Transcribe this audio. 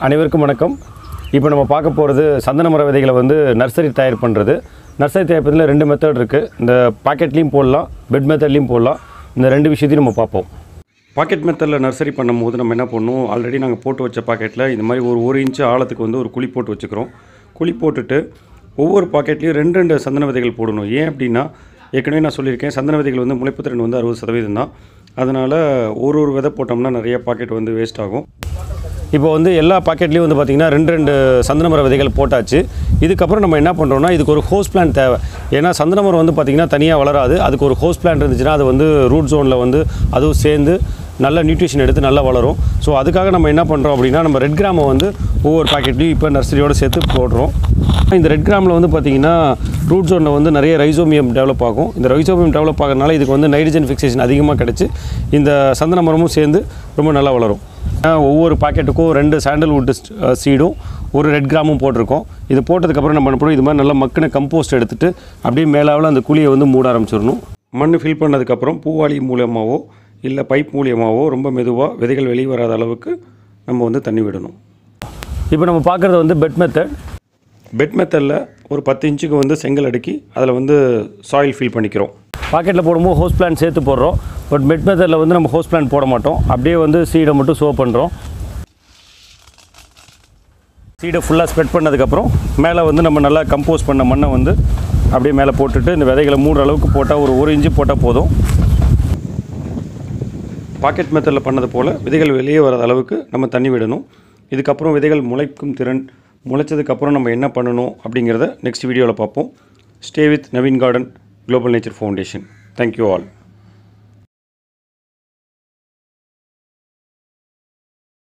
அனைவருக்கும் வணக்கம் இப்போ நம்ம பார்க்க போகிறது சந்தன மர விதைகளை வந்து நர்சரி தயார் பண்ணுறது நர்சரி தயார் பண்ணுறதுல ரெண்டு மெத்தட் இருக்குது இந்த பாக்கெட்லேயும் போடலாம் பெட் மெத்தட்லேயும் போடலாம் இந்த ரெண்டு விஷயத்தையும் நம்ம பார்ப்போம் பாக்கெட் மெத்தடில் நர்சரி பண்ணும்போது நம்ம என்ன பண்ணுவோம் ஆல்ரெடி நாங்கள் போட்டு வச்ச பாக்கெட்டில் இந்த மாதிரி ஒரு ஒரு இன்ச்சு ஆழத்துக்கு வந்து ஒரு குழி போட்டு வச்சுக்கிறோம் குழி போட்டுட்டு ஒவ்வொரு பாக்கெட்லேயும் ரெண்டு ரெண்டு சந்தன விதைகள் போடணும் ஏன் அப்படின்னா ஏற்கனவே நான் சொல்லியிருக்கேன் சந்தன விதைகள் வந்து முளைப்பு திறன் வந்து அறுபது சதவீதம் தான் அதனால் ஒரு ஒரு விதை போட்டோம்னா நிறைய பாக்கெட் வந்து வேஸ்ட் ஆகும் இப்போ வந்து எல்லா பாக்கெட்லேயும் வந்து பார்த்திங்கன்னா ரெண்டு ரெண்டு சந்தனமர விதைகள் போட்டாச்சு இதுக்கப்புறம் நம்ம என்ன பண்ணுறோம்னா இதுக்கு ஒரு ஹோஸ் பிளான் தேவை ஏன்னா சந்தனமரம் வந்து பார்த்திங்கன்னா தனியாக வளராது அதுக்கு ஒரு ஹோஸ் பிளான் இருந்துச்சுன்னா அது வந்து ரூட் ஜோனில் வந்து அதுவும் சேர்ந்து நல்ல நியூட்ரிஷன் எடுத்து நல்லா வளரும் ஸோ அதுக்காக நம்ம என்ன பண்ணுறோம் அப்படின்னா நம்ம ரெட் கிராமை வந்து ஒவ்வொரு பாக்கெட்லேயும் இப்போ நர்சரியோடு சேர்த்து போடுறோம் இந்த ரெட் கிராமில் வந்து பார்த்திங்கன்னா ரூட் ஜோனில் வந்து நிறைய ரைசோமியம் டெவலப் ஆகும் இந்த ரைசோமியம் டெவலப் ஆகிறதுனால இதுக்கு வந்து நைட்ரஜன் ஃபிக்சேஷன் அதிகமாக கிடச்சி இந்த சந்தன மரமும் சேர்ந்து ரொம்ப நல்லா வளரும் ஆஹ் ஒவ்வொரு பாக்கெட்டுக்கும் ரெண்டு சாண்டல்வுட் சீடும் ஒரு ரெட் கிராமும் போட்டிருக்கோம் இது போட்டதுக்கப்புறம் நம்ம என்ன பண்ணுவோம் இது மாதிரி நல்லா மக்கின கம்போஸ்ட் எடுத்துகிட்டு அப்படியே மேலாவில் அந்த குழியை வந்து மூட ஆரம்பிச்சிடணும் மண் ஃபில் பண்ணதுக்கப்புறம் பூவாளி மூலியமாகவோ இல்லை பைப் மூலியமாகவோ ரொம்ப மெதுவாக விதைகள் வெளியே வராத அளவுக்கு நம்ம வந்து தண்ணி விடணும் இப்போ நம்ம பார்க்குறது வந்து பெட் மெத்தட் பெட் மெத்தடில் ஒரு பத்து இன்ச்சுக்கு வந்து செங்கல் அடுக்கி அதில் வந்து சாயில் ஃபில் பண்ணிக்கிறோம் பாக்கெட்டில் போடும்போது ஹோஸ் பிளான் சேர்த்து போடுறோம் பட் பெட் மெத்தடில் வந்து நம்ம ஹோஸ் பிளான் போட மாட்டோம் அப்படியே வந்து சீடை மட்டும் சோ பண்ணுறோம் சீடை ஃபுல்லாக ஸ்ப்ரெட் பண்ணதுக்கப்புறம் மேலே வந்து நம்ம நல்லா கம்போஸ் பண்ண மண்ணை வந்து அப்படியே மேலே போட்டுட்டு இந்த விதைகளை மூடுற அளவுக்கு போட்டால் ஒரு ஒரு இன்ச்சு போட்டால் போதும் பாக்கெட் மெத்தடில் பண்ணது போல் விதைகள் வெளியே வராத அளவுக்கு நம்ம தண்ணி விடணும் இதுக்கப்புறம் விதைகள் முளைக்கும் திறன் முளைச்சதுக்கப்புறம் நம்ம என்ன பண்ணணும் அப்படிங்கிறத நெக்ஸ்ட் வீடியோவில் பார்ப்போம் stay with Naveen garden global nature foundation thank you all